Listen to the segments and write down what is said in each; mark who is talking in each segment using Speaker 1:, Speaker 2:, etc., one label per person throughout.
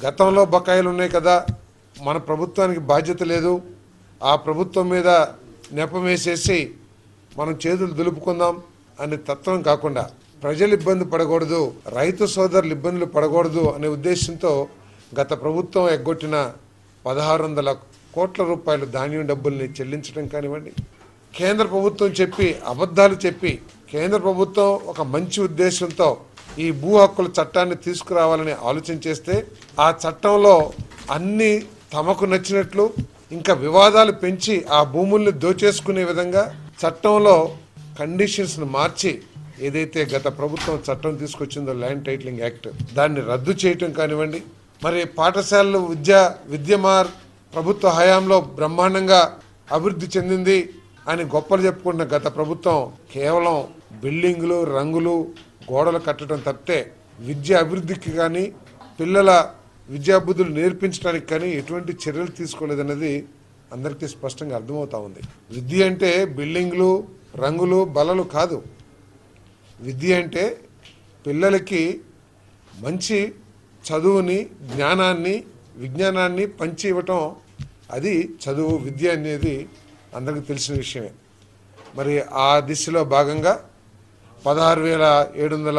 Speaker 1: గతంలో బకాయిలు ఉన్నాయి కదా మన ప్రభుత్వానికి బాధ్యత లేదు ఆ ప్రభుత్వం మీద నెపం వేసేసి మనం చేతులు దులుపుకుందాం అనే తత్వం కాకుండా ప్రజలు ఇబ్బంది పడకూడదు రైతు సోదరులు ఇబ్బందులు పడకూడదు అనే ఉద్దేశంతో గత ప్రభుత్వం ఎగ్గొట్టిన పదహారు వందల కోట్ల రూపాయల ధాన్యం డబ్బుల్ని చెల్లించడం కానివ్వండి కేంద్ర ప్రభుత్వం చెప్పి అబద్ధాలు చెప్పి కేంద్ర ప్రభుత్వం ఒక మంచి ఉద్దేశంతో ఈ భూ హక్కుల చట్టాన్ని తీసుకురావాలని ఆలోచన చేస్తే ఆ చట్టంలో అన్ని తమకు నచ్చినట్లు ఇంకా వివాదాలు పెంచి ఆ భూముల్ని దోచేసుకునే విధంగా చట్టంలో కండిషన్స్ను మార్చి ఏదైతే గత ప్రభుత్వం చట్టం తీసుకొచ్చిందో ల్యాండ్ టైటిలింగ్ యాక్ట్ దాన్ని రద్దు చేయటం కానివ్వండి మరి పాఠశాలలు విద్య విద్యమార్ ప్రభుత్వ హయాంలో బ్రహ్మాండంగా అభివృద్ధి చెందింది అని గొప్పలు చెప్పుకుంటున్న గత ప్రభుత్వం కేవలం బిల్డింగులు రంగులు గోడలు కట్టడం తప్పితే విద్య అభివృద్ధికి కానీ పిల్లల విద్యాబుద్ధులు నేర్పించడానికి కానీ ఎటువంటి చర్యలు తీసుకోలేదన్నది అందరికీ స్పష్టంగా అర్థమవుతా ఉంది విద్య అంటే బిల్డింగ్లు రంగులు బలలు కాదు విద్య అంటే పిల్లలకి మంచి చదువుని జ్ఞానాన్ని విజ్ఞానాన్ని పంచి ఇవ్వటం అది చదువు విద్య అనేది అందరికీ తెలిసిన విషయమే మరి ఆ దిశలో భాగంగా పదహారు వేల ఏడు వందల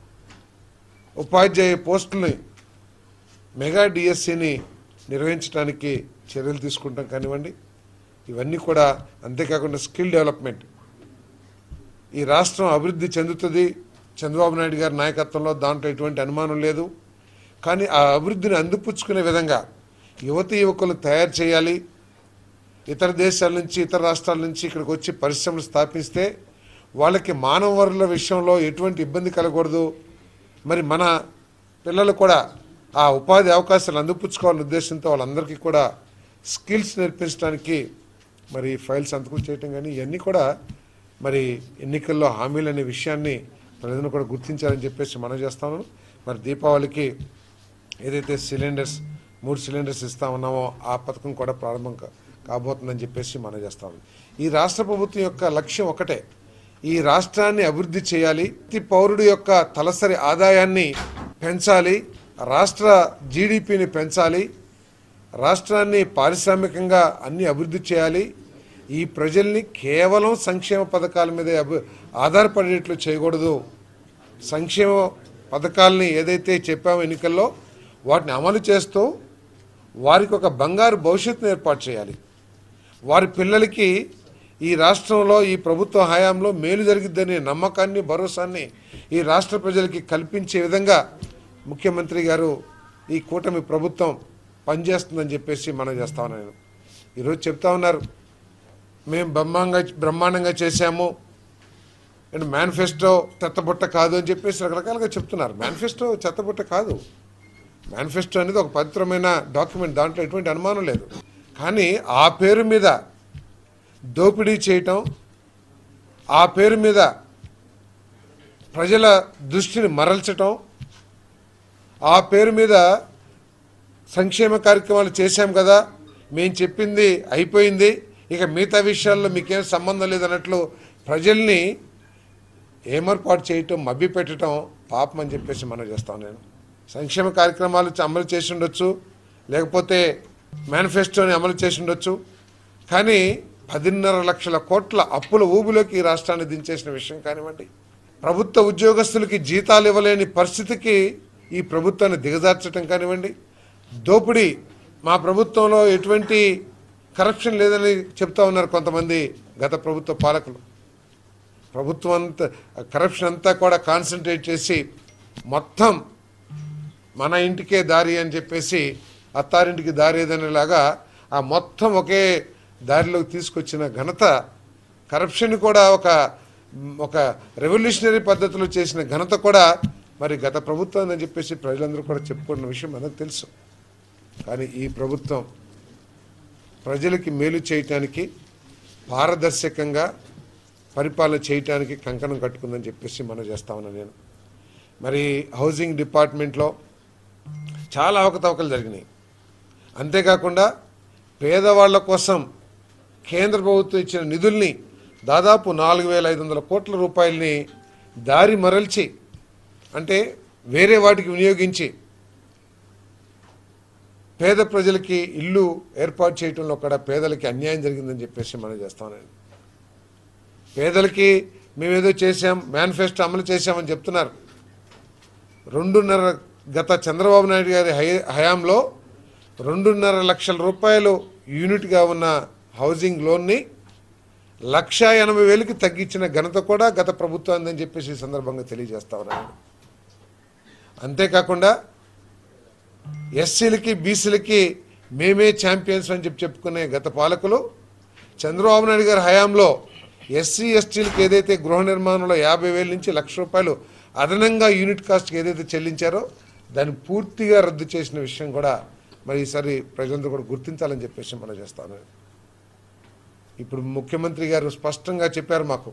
Speaker 1: ఉపాధ్యాయ పోస్టుల్ని మెగా డిఎస్సిని నిర్వహించడానికి చర్యలు తీసుకుంటాం కానివ్వండి ఇవన్నీ కూడా అంతేకాకుండా స్కిల్ డెవలప్మెంట్ ఈ రాష్ట్రం అభివృద్ధి చెందుతుంది చంద్రబాబు నాయుడు గారి నాయకత్వంలో దాంట్లో ఎటువంటి అనుమానం లేదు కానీ ఆ అభివృద్ధిని అందిపుచ్చుకునే విధంగా యువతి యువకులు తయారు చేయాలి ఇతర దేశాల నుంచి ఇతర రాష్ట్రాల నుంచి ఇక్కడికి వచ్చి పరిశ్రమలు స్థాపిస్తే వాళ్ళకి మానవ వనరుల విషయంలో ఎటువంటి ఇబ్బంది కలగకూడదు మరి మన పిల్లలు కూడా ఆ ఉపాధి అవకాశాలు అందిపుచ్చుకోవాలనే ఉద్దేశంతో వాళ్ళందరికీ కూడా స్కిల్స్ నేర్పించడానికి మరి ఫైల్స్ సంతకం చేయటం కానీ ఇవన్నీ కూడా మరి ఎన్నికల్లో హామీలు అనే విషయాన్ని ప్రజలను కూడా గుర్తించాలని చెప్పేసి మనం చేస్తాను మరి దీపావళికి ఏదైతే సిలిండర్స్ మూడు సిలిండర్స్ ఇస్తా ఉన్నామో ఆ పథకం కూడా ప్రారంభం కా- కాబోతుందని చెప్పేసి మనం చేస్తాము ఈ రాష్ట్ర ప్రభుత్వం యొక్క లక్ష్యం ఒకటే ఈ రాష్ట్రాన్ని అభివృద్ధి చేయాలి ప్రతి పౌరుడి యొక్క తలసరి ఆదాయాన్ని పెంచాలి రాష్ట్ర జీడిపిని పెంచాలి రాష్ట్రాన్ని పారిశ్రామికంగా అన్ని అభివృద్ధి చేయాలి ఈ ప్రజల్ని కేవలం సంక్షేమ పథకాల మీద అభి ఆధారపడేట్లు చేయకూడదు సంక్షేమ పథకాలని ఏదైతే చెప్పామో ఎన్నికల్లో వాటిని అమలు చేస్తూ వారికి ఒక బంగారు భవిష్యత్తును ఏర్పాటు చేయాలి వారి పిల్లలకి ఈ రాష్ట్రంలో ఈ ప్రభుత్వ హయాంలో మేలు జరిగిద్దనే నమ్మకాన్ని భరోసాన్ని ఈ రాష్ట్ర ప్రజలకి కల్పించే విధంగా ముఖ్యమంత్రి గారు ఈ కూటమి ప్రభుత్వం పనిచేస్తుందని చెప్పేసి మనం చేస్తా ఉన్నాను నేను ఈరోజు చెప్తా ఉన్నారు మేము బ్రహ్మాండంగా బ్రహ్మాండంగా చేశాము అండ్ మేనిఫెస్టో చెత్తబుట్ట కాదు అని చెప్పేసి రకరకాలుగా చెప్తున్నారు మేనిఫెస్టో చెత్తబుట్ట కాదు మేనిఫెస్టో అనేది ఒక పవిత్రమైన డాక్యుమెంట్ దాంట్లో ఎటువంటి అనుమానం లేదు కానీ ఆ పేరు మీద దోపిడీ చేయటం ఆ పేరు మీద ప్రజల దృష్టిని మరల్చటం ఆ పేరు మీద సంక్షేమ కార్యక్రమాలు చేశాం కదా మేము చెప్పింది అయిపోయింది ఇక మిగతా విషయాల్లో మీకేం సంబంధం లేదన్నట్లు ప్రజల్ని ఏమర్పాటు చేయటం మభ్యపెట్టడం పాపం అని చెప్పేసి మనం చేస్తాం నేను సంక్షేమ కార్యక్రమాలు చ- అమలు చేసి ఉండొచ్చు లేకపోతే మేనిఫెస్టోని అమలు చేసి ఉండొచ్చు కానీ పదిన్నర లక్షల కోట్ల అప్పుల ఊబిలోకి ఈ రాష్ట్రాన్ని దించేసిన విషయం కానివ్వండి ప్రభుత్వ ఉద్యోగస్తులకి జీతాలు ఇవ్వలేని పరిస్థితికి ఈ ప్రభుత్వాన్ని దిగజార్చడం కానివ్వండి దోపిడీ మా ప్రభుత్వంలో ఎటువంటి కరప్షన్ లేదని చెప్తా ఉన్నారు కొంతమంది గత ప్రభుత్వ పాలకులు ప్రభుత్వం అంతా కరప్షన్ అంతా కూడా కాన్సన్ట్రేట్ చేసి మొత్తం మన ఇంటికే దారి అని చెప్పేసి అత్తారింటికి దారి ఏదనేలాగా ఆ మొత్తం ఒకే దారిలోకి తీసుకొచ్చిన ఘనత కరప్షన్ కూడా ఒక ఒక రెవల్యూషనరీ పద్ధతిలో చేసిన ఘనత కూడా మరి గత ప్రభుత్వం అని చెప్పేసి ప్రజలందరూ కూడా చెప్పుకున్న విషయం మనకు తెలుసు కానీ ఈ ప్రభుత్వం ప్రజలకి మేలు చేయటానికి పారదర్శకంగా పరిపాలన చేయటానికి కంకణం కట్టుకుందని చెప్పేసి మనం చేస్తా ఉన్నాను నేను మరి హౌసింగ్ డిపార్ట్మెంట్లో చాలా అవకతవకలు జరిగినాయి అంతేకాకుండా పేదవాళ్ల కోసం కేంద్ర ప్రభుత్వం ఇచ్చిన నిధుల్ని దాదాపు నాలుగు వేల ఐదు వందల కోట్ల రూపాయలని దారి మరల్చి అంటే వేరే వాటికి వినియోగించి పేద ప్రజలకి ఇల్లు ఏర్పాటు చేయడంలో కూడా పేదలకి అన్యాయం జరిగిందని చెప్పేసి మనం చేస్తామనండి పేదలకి మేమేదో చేశాం మేనిఫెస్టో అమలు చేశామని చెప్తున్నారు రెండున్నర గత చంద్రబాబు నాయుడు గారి హయ- హయాంలో రెండున్నర లక్షల రూపాయలు యూనిట్గా ఉన్న హౌసింగ్ లోన్ని లక్ష ఎనభై వేలకి తగ్గించిన ఘనత కూడా గత ప్రభుత్వం అని చెప్పేసి ఈ సందర్భంగా తెలియజేస్తా ఉన్నాను అంతేకాకుండా ఎస్సీలకి బీసీలకి మేమే ఛాంపియన్స్ అని చెప్పి చెప్పుకునే గత పాలకులు చంద్రబాబు నాయుడు గారి హయాంలో ఎస్సీ ఎస్టీలకు ఏదైతే గృహ నిర్మాణంలో యాభై వేల నుంచి లక్ష రూపాయలు అదనంగా యూనిట్ కాస్ట్కి ఏదైతే చెల్లించారో దాన్ని పూర్తిగా రద్దు చేసిన విషయం కూడా మరి ఈసారి ప్రజలందరూ కూడా గుర్తించాలని చెప్పేసి మనం చేస్తాను ఇప్పుడు ముఖ్యమంత్రి గారు స్పష్టంగా చెప్పారు మాకు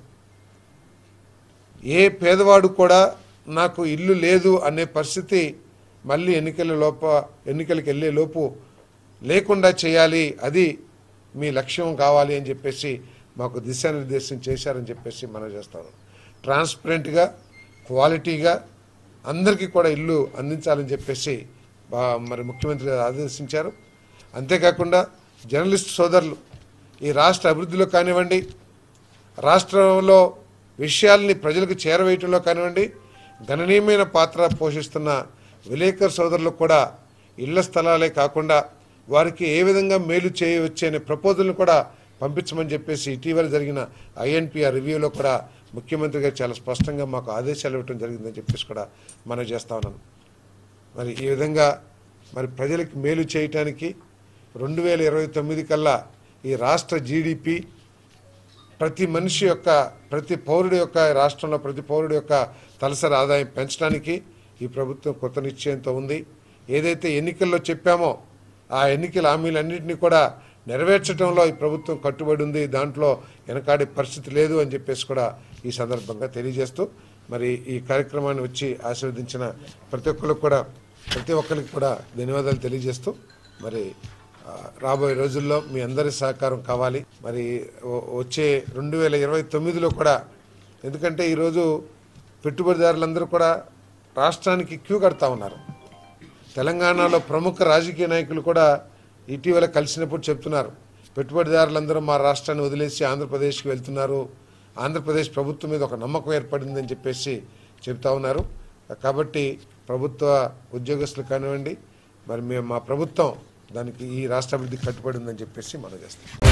Speaker 1: ఏ పేదవాడు కూడా నాకు ఇల్లు లేదు అనే పరిస్థితి మళ్ళీ ఎన్నికల లోప ఎన్నికలకు వెళ్ళే లోపు లేకుండా చేయాలి అది మీ లక్ష్యం కావాలి అని చెప్పేసి మాకు దిశానిర్దేశం చేశారని చెప్పేసి మనం చేస్తాను ట్రాన్స్పరెంట్గా క్వాలిటీగా అందరికీ కూడా ఇల్లు అందించాలని చెప్పేసి బా- మరి ముఖ్యమంత్రి గారు ఆదేశించారు అంతేకాకుండా జర్నలిస్ట్ సోదరులు ఈ రాష్ట్ర అభివృద్ధిలో కానివ్వండి రాష్ట్రంలో విషయాల్ని ప్రజలకు చేరవేయటంలో కానివ్వండి గణనీయమైన పాత్ర పోషిస్తున్న విలేకర్ సోదరులకు కూడా ఇళ్ల స్థలాలే కాకుండా వారికి ఏ విధంగా మేలు చేయవచ్చు అనే ప్రపోజల్ని కూడా పంపించమని చెప్పేసి ఇటీవల జరిగిన ఐఎన్పిఆర్ రివ్యూలో కూడా ముఖ్యమంత్రి గారు చాలా స్పష్టంగా మాకు ఆదేశాలు ఇవ్వడం జరిగిందని చెప్పేసి కూడా మనం చేస్తా ఉన్నాను మరి ఈ విధంగా మరి ప్రజలకు మేలు చేయటానికి రెండు వేల ఇరవై తొమ్మిది కల్లా ఈ రాష్ట్ర జీడిపి ప్రతి మనిషి యొక్క ప్రతి పౌరుడి యొక్క రాష్ట్రంలో ప్రతి పౌరుడి యొక్క తలసరి ఆదాయం పెంచడానికి ఈ ప్రభుత్వం కొత్త నిశ్చయంతో ఉంది ఏదైతే ఎన్నికల్లో చెప్పామో ఆ ఎన్నికల హామీలన్నింటినీ కూడా నెరవేర్చడంలో ఈ ప్రభుత్వం కట్టుబడి ఉంది దాంట్లో వెనకాడే పరిస్థితి లేదు అని చెప్పేసి కూడా ఈ సందర్భంగా తెలియజేస్తూ మరి ఈ కార్యక్రమాన్ని వచ్చి ఆశీర్వదించిన ప్రతి ఒక్కరికి కూడా ప్రతి ఒక్కరికి కూడా ధన్యవాదాలు తెలియజేస్తూ మరి ఆ, రాబోయే రోజుల్లో మీ అందరి సహకారం కావాలి మరి వ- వచ్చే రెండు వేల ఇరవై తొమ్మిదిలో కూడా ఎందుకంటే ఈరోజు పెట్టుబడిదారులందరూ కూడా రాష్ట్రానికి క్యూ కడతా ఉన్నారు తెలంగాణలో ప్రముఖ రాజకీయ నాయకులు కూడా ఇటీవల కలిసినప్పుడు చెప్తున్నారు పెట్టుబడిదారులందరూ మా రాష్ట్రాన్ని వదిలేసి ఆంధ్రప్రదేశ్కి వెళ్తున్నారు ఆంధ్రప్రదేశ్ ప్రభుత్వం మీద ఒక నమ్మకం ఏర్పడిందని చెప్పేసి చెప్తా ఉన్నారు కాబట్టి ప్రభుత్వ ఉద్యోగస్తులు కానివ్వండి మరి మేము మా ప్రభుత్వం దానికి ఈ రాష్ట్ర అభివృద్ధికి కట్టుబడి ఉందని చెప్పేసి మనం చేస్తాం